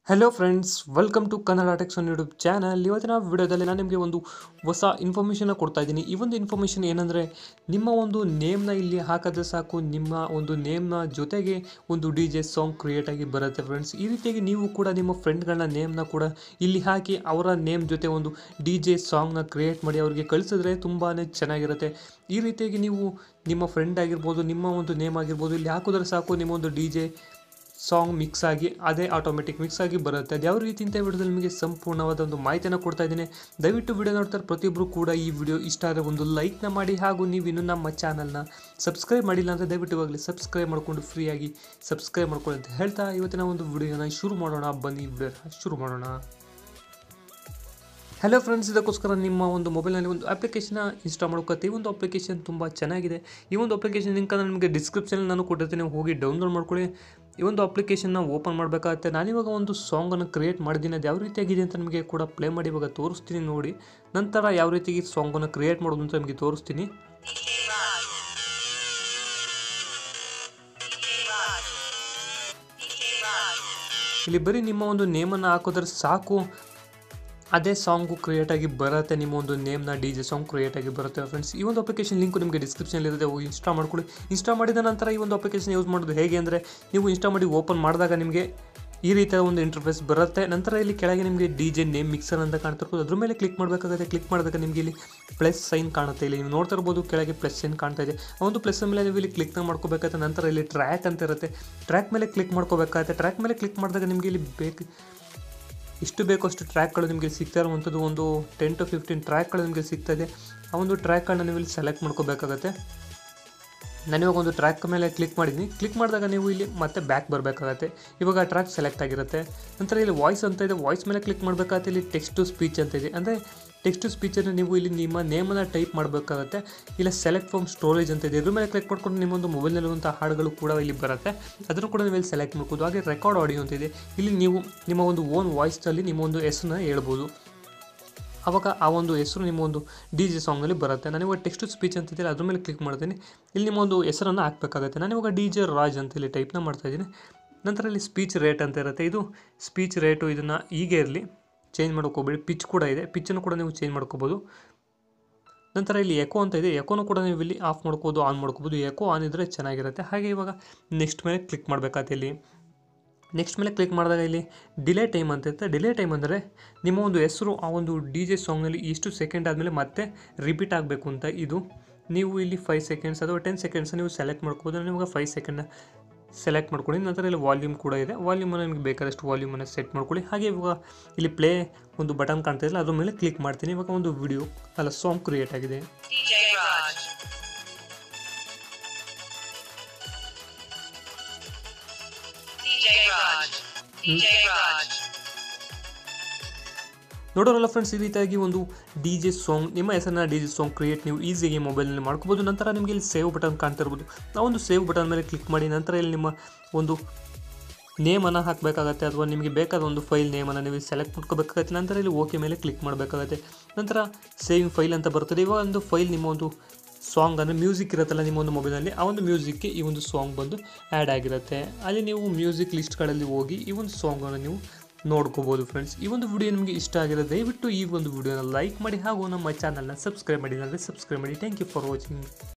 Hello friends welcome to Kannada techs on YouTube channel ಇವತ್ತಿನ ವಿಡಿಯೋದಲ್ಲಿ ನಾನು ನಿಮಗೆ ಒಂದು ಹೊಸ ಇನ್ಫಾರ್ಮೇಷನ್ನ ಕೊಡ್ತಾ ಇದ್ದೀನಿ ಈ ಒಂದು ಇನ್ಫಾರ್ಮೇಷನ್ ಏನಂದರೆ ನಿಮ್ಮ ಒಂದು ನೇಮ್ನ ಇಲ್ಲಿ ಹಾಕಿದ್ರೆ ಸಾಕು ನಿಮ್ಮ ಒಂದು ನೇಮ್ನ ಜೊತೆಗೆ ಒಂದು ಡಿ ಜೆ ಸಾಂಗ್ ಕ್ರಿಯೇಟ್ ಆಗಿ ಬರುತ್ತೆ ಫ್ರೆಂಡ್ಸ್ ಈ ರೀತಿಯಾಗಿ ನೀವು ಕೂಡ ನಿಮ್ಮ ಫ್ರೆಂಡ್ಗಳನ್ನ ನೇಮ್ನ ಕೂಡ ಇಲ್ಲಿ ಹಾಕಿ ಅವರ ನೇಮ್ ಜೊತೆ ಒಂದು ಡಿ ಜೆ ಸಾಂಗ್ನ ಕ್ರಿಯೇಟ್ ಮಾಡಿ ಅವರಿಗೆ ಕಳಿಸಿದ್ರೆ ತುಂಬಾ ಚೆನ್ನಾಗಿರುತ್ತೆ ಈ ರೀತಿಯಾಗಿ ನೀವು ನಿಮ್ಮ ಫ್ರೆಂಡ್ ಆಗಿರ್ಬೋದು ನಿಮ್ಮ ಒಂದು ನೇಮ್ ಆಗಿರ್ಬೋದು ಇಲ್ಲಿ ಹಾಕಿದ್ರೆ ಸಾಕು ನಿಮ್ಮ ಒಂದು ಡಿ ಜೆ ಸಾಂಗ್ ಮಿಕ್ಸ್ ಆಗಿ ಅದೇ ಆಟೋಮೆಟಿಕ್ ಮಿಕ್ಸ್ ಆಗಿ ಬರುತ್ತೆ ಅದು ಯಾವ ರೀತಿ ಅಂತ ವಿಡಿಯೋದಲ್ಲಿ ನಿಮಗೆ ಸಂಪೂರ್ಣವಾದ ಒಂದು ಮಾಹಿತಿಯನ್ನು ಕೊಡ್ತಾ ಇದ್ದೀನಿ ದಯವಿಟ್ಟು ವಿಡಿಯೋ ನೋಡ್ತಾರೆ ಪ್ರತಿಯೊಬ್ಬರು ಕೂಡ ಈ ವಿಡಿಯೋ ಇಷ್ಟ ಆದರೆ ಒಂದು ಲೈಕ್ನ ಮಾಡಿ ಹಾಗೂ ನೀವು ಇನ್ನೂ ನಮ್ಮ ಚಾನಲ್ನ ಸಬ್ಸ್ಕ್ರೈಬ್ ಮಾಡಿಲ್ಲ ಅಂದರೆ ದಯವಿಟ್ಟು ಇವಾಗಲೇ ಸಬ್ಸ್ಕ್ರೈಬ್ ಮಾಡಿಕೊಂಡು ಫ್ರೀಯಾಗಿ ಸಬ್ಸ್ಕ್ರೈಬ್ ಮಾಡ್ಕೊಳ್ಳಿ ಅಂತ ಹೇಳ್ತಾ ಇವತ್ತಿನ ಒಂದು ವಿಡಿಯೋನ ಶುರು ಮಾಡೋಣ ಬನ್ನಿ ವಿಡಿಯೋನ ಶುರು ಮಾಡೋಣ ಹಲೋ ಫ್ರೆಂಡ್ಸ್ ಇದಕ್ಕೋಸ್ಕರ ನಿಮ್ಮ ಒಂದು ಮೊಬೈಲ್ನಲ್ಲಿ ಒಂದು ಅಪ್ಲಿಕೇಶನ್ ಇನ್ಸ್ಟಾಲ್ ಮಾಡ್ಕೊತ್ತೆ ಈ ಒಂದು ಅಪ್ಲಿಕೇಶನ್ ತುಂಬ ಚೆನ್ನಾಗಿದೆ ಈ ಒಂದು ಅಪ್ಲಿಕೇಶನ್ ಲಿಂಕ್ ನಿಮಗೆ ಡಿಸ್ಕ್ರಿಪ್ಷನಲ್ಲಿ ನಾನು ಕೊಟ್ಟಿರ್ತೀನಿ ಹೋಗಿ ಡೌನ್ಲೋಡ್ ಮಾಡ್ಕೊಳ್ಳಿ ಈ ಒಂದು ಅಪ್ಲಿಕೇಶನ್ನ ಓಪನ್ ಮಾಡಬೇಕಾಗುತ್ತೆ ನಾನಿವಾಗ ಒಂದು ಸಾಂಗನ್ನು ಕ್ರಿಯೇಟ್ ಮಾಡಿದ್ದೀನಿ ಅದು ಯಾವ ರೀತಿಯಾಗಿದೆ ಅಂತ ನಿಮಗೆ ಕೂಡ ಪ್ಲೇ ಮಾಡಿ ಇವಾಗ ತೋರಿಸ್ತೀನಿ ನೋಡಿ ನಂತರ ಯಾವ ರೀತಿಯಾಗಿ ಸಾಂಗನ್ನು ಕ್ರಿಯೇಟ್ ಮಾಡೋದು ಅಂತ ನಿಮಗೆ ತೋರಿಸ್ತೀನಿ ಇಲ್ಲಿ ಬರೀ ನಿಮ್ಮ ಒಂದು ನೇಮನ್ನು ಹಾಕೋದ್ರೆ ಸಾಕು ಅದೇ ಸಾಂಗು ಕ್ರಿಯೇಟ್ ಆಗಿ ಬರುತ್ತೆ ನಿಮ್ಮ ಒಂದು ನೇಮ್ನ ಡಿ ಜೆ ಸಾಂಗ್ ಕ್ರಿಯೇಟ್ ಆಗಿ ಬರುತ್ತೆ ಫ್ರೆಂಡ್ಸ್ ಈ ಒಂದು ಅಪ್ಲಿಕೇಶನ್ ಲಿಂಕು ನಿಮಗೆ ಡಿಸ್ಕ್ರಿಪ್ಷನಲ್ಲಿ ಇರುತ್ತೆ ಹೋಗಿ ಇನ್ಸ್ಟಾ ಮಾಡ್ಕೊಳ್ಳಿ ಇನ್ಸ್ಟಾ ಮಾಡಿದ ನಂತರ ಈ ಒಂದು ಅಪ್ಲಿಕೇಶನ್ ಯೂಸ್ ಮಾಡೋದು ಹೇಗೆ ಅಂದರೆ ನೀವು ಇನ್ಸ್ಟಾ ಮಾಡಿ ಓಪನ್ ಮಾಡಿದಾಗ ನಿಮಗೆ ಈ ರೀತಿಯ ಒಂದು ಇಂಟರ್ಫೇಸ್ ಬರುತ್ತೆ ನಂತರ ಇಲ್ಲಿ ಕೆಳಗೆ ನಿಮಗೆ ಡಿ ಜೆ ನೇಮ್ ಮಿಕ್ಸರ್ ಅಂತ ಕಾಣ್ತಿರ್ಬೋದು ಅದ್ರ ಮೇಲೆ ಕ್ಲಿಕ್ ಮಾಡಬೇಕಾಗುತ್ತೆ ಕ್ಲಿಕ್ ಮಾಡಿದಾಗ ನಿಮಗೆ ಇಲ್ಲಿ ಪ್ಲಸ್ ಸೈನ್ ಕಾಣುತ್ತೆ ಇಲ್ಲಿ ನೀವು ನೋಡ್ತಾ ಇರ್ಬೋದು ಕೆಳಗೆ ಪ್ಲಸ್ ಸೈನ್ ಕಾಣ್ತಾ ಇದೆ ಆ ಒಂದು ಪ್ಲಸ್ ಮೇಲೆ ನೀವು ಇಲ್ಲಿ ಕ್ಲಿಕ್ನ ಮಾಡ್ಕೋಬೇಕಾಗುತ್ತೆ ನಂತರ ಇಲ್ಲಿ ಟ್ರ್ಯಾಕ್ ಅಂತ ಇರುತ್ತೆ ಟ್ರ್ಯಾಕ್ ಮೇಲೆ ಕ್ಲಿಕ್ ಮಾಡ್ಕೋಬೇಕಾಗುತ್ತೆ ಟ್ರ್ಯಾಕ್ ಮೇಲೆ ಕ್ಲಿಕ್ ಮಾಡಿದಾಗ ನಿಮಗೆ ಇಲ್ಲಿ ಬೇಕು ಎಷ್ಟು ಬೇಕೋ ಅಷ್ಟು ಟ್ರ್ಯಾಕ್ಗಳು ನಿಮಗೆ ಸಿಗ್ತಾ ಇರುವಂಥದ್ದು ಒಂದು ಟೆನ್ ಟು ಫಿಫ್ಟೀನ್ ಟ್ರ್ಯಾಕ್ಗಳು ನಿಮಗೆ ಸಿಗ್ತದೆ ಆ ಒಂದು ಟ್ರ್ಯಾಕ್ಗಳನ್ನ ನೀವು ಇಲ್ಲಿ ಸೆಲೆಕ್ಟ್ ಮಾಡ್ಕೋಬೇಕಾಗತ್ತೆ ನಾನಿವಾಗ ಒಂದು ಟ್ರ್ಯಾಕ್ ಮೇಲೆ ಕ್ಲಿಕ್ ಮಾಡಿದ್ದೀನಿ ಕ್ಲಿಕ್ ಮಾಡಿದಾಗ ನೀವು ಇಲ್ಲಿ ಮತ್ತೆ ಬ್ಯಾಕ್ ಬರಬೇಕಾಗತ್ತೆ ಇವಾಗ ಟ್ರ್ಯಾಕ್ ಸೆಲೆಕ್ಟ್ ಆಗಿರುತ್ತೆ ನಂತರ ಇಲ್ಲಿ ವಾಯ್ಸ್ ಅಂತ ಇದೆ ವಾಯ್ಸ್ ಮೇಲೆ ಕ್ಲಿಕ್ ಮಾಡಬೇಕಾಗುತ್ತೆ ಇಲ್ಲಿ ಟೆಕ್ಸ್ಟ್ ಟು ಸ್ಪೀಚ್ ಅಂತ ಇದೆ ಅಂದರೆ ಟೆಕ್ಸ್ಟ್ ಟು ಸ್ಪೀಚನ್ನು ನೀವು ಇಲ್ಲಿ ನಿಮ್ಮ ನೇಮನ್ನು ಟೈಪ್ ಮಾಡಬೇಕಾಗತ್ತೆ ಇಲ್ಲ ಸೆಲೆಕ್ಟ್ ಫ್ರಮ್ ಸ್ಟೋರೇಜ್ ಅಂತ ಇದೆ ಇದ್ರ ಮೇಲೆ ಕ್ಲಿಕ್ ಮಾಡ್ಕೊಂಡು ನಿಮ್ಮೊಂದು ಮೊಬೈಲ್ನಲ್ಲಿರುವಂಥ ಹಾಡುಗಳು ಕೂಡ ಇಲ್ಲಿ ಬರುತ್ತೆ ಅದನ್ನು ಕೂಡ ನೀವು ಇಲ್ಲಿ ಸೆಲೆಕ್ಟ್ ಮಾಡ್ಬೋದು ಹಾಗೆ ರೆಕಾರ್ಡ್ ಆಡಿಯೋ ಅಂತ ಇದೆ ಇಲ್ಲಿ ನೀವು ನಿಮ್ಮ ಒಂದು ಓನ್ ವಾಯ್ಸ್ನಲ್ಲಿ ನಿಮ್ಮ ಒಂದು ಹೆಸರನ್ನ ಹೇಳ್ಬೋದು ಆವಾಗ ಆ ಒಂದು ಹೆಸರು ನಿಮ್ಮ ಒಂದು ಡಿ ಜೆ ಸಾಂಗ್ನಲ್ಲಿ ಬರುತ್ತೆ ನಾನಿವಾಗ ಟೆಕ್ಸ್ಟ್ ಸ್ಪೀಚ್ ಅಂತಿದ್ದರೆ ಅದ್ರ ಮೇಲೆ ಕ್ಲಿಕ್ ಮಾಡ್ತೀನಿ ಇಲ್ಲಿ ನಿಮ್ಮ ಒಂದು ಹೆಸರನ್ನು ಹಾಕಬೇಕಾಗುತ್ತೆ ನಾನಿವಾಗ ಡಿ ಜೆ ರಾಜ್ ಅಂತ ಇಲ್ಲಿ ಟೈಪ್ನ ಮಾಡ್ತಾಯಿದ್ದೀನಿ ನಂತರ ಇಲ್ಲಿ ಸ್ಪೀಚ್ ರೇಟ್ ಅಂತ ಇರುತ್ತೆ ಇದು ಸ್ಪೀಚ್ ರೇಟು ಇದನ್ನು ಹೀಗೆ ಇರಲಿ ಚೇಂಜ್ ಮಾಡ್ಕೋಬೇಡಿ ಪಿಚ್ ಕೂಡ ಇದೆ ಪಿಚ್ಚನ್ನು ಕೂಡ ನೀವು ಚೇಂಜ್ ಮಾಡ್ಕೋಬೋದು ನಂತರ ಇಲ್ಲಿ ಎಕೋ ಅಂತ ಇದೆ ಎಕೋನು ಕೂಡ ನೀವು ಇಲ್ಲಿ ಆಫ್ ಮಾಡ್ಕೋಬೋದು ಆನ್ ಮಾಡ್ಕೋಬೋದು ಎಕೋ ಆನ್ ಇದ್ದರೆ ಚೆನ್ನಾಗಿರುತ್ತೆ ಹಾಗೆ ಇವಾಗ ನೆಕ್ಸ್ಟ್ ಮೇಲೆ ಕ್ಲಿಕ್ ಮಾಡಬೇಕಾಗುತ್ತೆ ಇಲ್ಲಿ ನೆಕ್ಸ್ಟ್ ಮೇಲೆ ಕ್ಲಿಕ್ ಮಾಡಿದಾಗ ಇಲ್ಲಿ ಡಿಲೇ ಟೈಮ್ ಅಂತ ಇರುತ್ತೆ ಡಿಲೇ ಟೈಮ್ ಅಂದರೆ ನಿಮ್ಮ ಒಂದು ಹೆಸರು ಆ ಒಂದು ಡಿ ಜೆ ಸಾಂಗ್ನಲ್ಲಿ ಇಷ್ಟು ಸೆಕೆಂಡ್ ಆದಮೇಲೆ ಮತ್ತೆ ರಿಪೀಟ್ ಆಗಬೇಕು ಅಂತ ಇದು ನೀವು ಇಲ್ಲಿ ಫೈವ್ ಸೆಕೆಂಡ್ಸ್ ಅಥವಾ ಟೆನ್ ಸೆಕೆಂಡ್ಸ್ ನೀವು ಸೆಲೆಕ್ಟ್ ಮಾಡ್ಕೋಬೋದು ನಿಮಗೆ ಫೈವ್ ಸೆಕೆಂಡ್ ಸೆಲೆಕ್ಟ್ ಮಾಡ್ಕೊಳ್ಳಿ ನಂತರ ಇಲ್ಲಿ ವಾಲ್ಯೂಮ್ ಕೂಡ ಇದೆ ವಾಲ್ಯೂಮನ್ನು ನಿಮಗೆ ಬೇಕಾದಷ್ಟು ವಾಲ್ಯೂಮನ್ನು ಸೆಟ್ ಮಾಡ್ಕೊಳ್ಳಿ ಹಾಗೆ ಇವಾಗ ಇಲ್ಲಿ ಪ್ಲೇ ಒಂದು ಬಟನ್ ಕಾಣ್ತಾ ಇಲ್ಲ ಅದ್ರ ಮೇಲೆ ಕ್ಲಿಕ್ ಮಾಡ್ತೀನಿ ಇವಾಗ ಒಂದು ವಿಡಿಯೋ ಅಲ್ಲ ಸಾಂಗ್ ಕ್ರಿಯೇಟ್ ಆಗಿದೆ DJ Raj. DJ Raj. DJ Raj. ನೋಡೋರಲ್ಲ ಫ್ರೆಂಡ್ಸ್ ಈ ರೀತಿಯಾಗಿ ಒಂದು ಡಿ ಜೆ ಸಾಂಗ್ ನಿಮ್ಮ ಹೆಸರನ್ನ ಡಿ ಜೆ ಸಾಂಗ್ ಕ್ರಿಯೇಟ್ ನೀವು ಈಸಿಯಾಗಿ ಮೊಬೈಲ್ನಲ್ಲಿ ಮಾಡ್ಕೋಬೋದು ನಂತರ ನಿಮಗೆ ಇಲ್ಲಿ ಸೇವ್ ಬಟನ್ ಕಾಣ್ತಾ ಇರ್ಬೋದು ಆ ಒಂದು ಸೇವ್ ಬಟನ್ ಮೇಲೆ ಕ್ಲಿಕ್ ಮಾಡಿ ನಂತರ ಇಲ್ಲಿ ನಿಮ್ಮ ಒಂದು ನೇಮನ್ನು ಹಾಕಬೇಕಾಗತ್ತೆ ಅಥವಾ ನಿಮಗೆ ಬೇಕಾದ ಒಂದು ಫೈಲ್ ನೇಮನ್ನು ನೀವು ಸೆಲೆಕ್ಟ್ ಮಾಡ್ಕೋಬೇಕಾಗತ್ತೆ ನಂತರ ಇಲ್ಲಿ ಓಕೆ ಮೇಲೆ ಕ್ಲಿಕ್ ಮಾಡಬೇಕಾಗತ್ತೆ ನಂತರ ಸೇವಿಂಗ್ ಫೈಲ್ ಅಂತ ಬರ್ತದೆ ಇವಾಗ ಒಂದು ಫೈಲ್ ನಿಮ್ಮ ಒಂದು ಸಾಂಗ್ ಅಂದರೆ ಮ್ಯೂಸಿಕ್ ಇರುತ್ತಲ್ಲ ನಿಮ್ಮ ಒಂದು ಮೊಬೈಲಲ್ಲಿ ಆ ಒಂದು ಮ್ಯೂಸಿಕ್ಗೆ ಈ ಒಂದು ಸಾಂಗ್ ಬಂದು ಆ್ಯಡ್ ಆಗಿರುತ್ತೆ ಅಲ್ಲಿ ನೀವು ಮ್ಯೂಸಿಕ್ ಲಿಸ್ಟ್ಗಳಲ್ಲಿ ಹೋಗಿ ಈ ಒಂದು ಸಾಂಗನ್ನು ನೀವು ನೋಡ್ಕೋಬೋದು ಫ್ರೆಂಡ್ಸ್ ಈ ಒಂದು ವಿಡಿಯೋ ನಿಮಗೆ ಇಷ್ಟ ಆಗಿದೆ ದಯವಿಟ್ಟು ಈ ಒಂದು ವಿಡಿಯೋನ ಲೈಕ್ ಮಾಡಿ ಹಾಗೂ ನಮ್ಮ ಚಾನಲ್ನ ಸಬ್ಸ್ಕ್ರೈಬ್ ಮಾಡಿ ಅಂದರೆ ಸಬ್ಸ್ಕ್ರೈಬ್ ಮಾಡಿ ಥ್ಯಾಂಕ್ ಯು ಫಾರ್ ವಾಚಿಂಗ್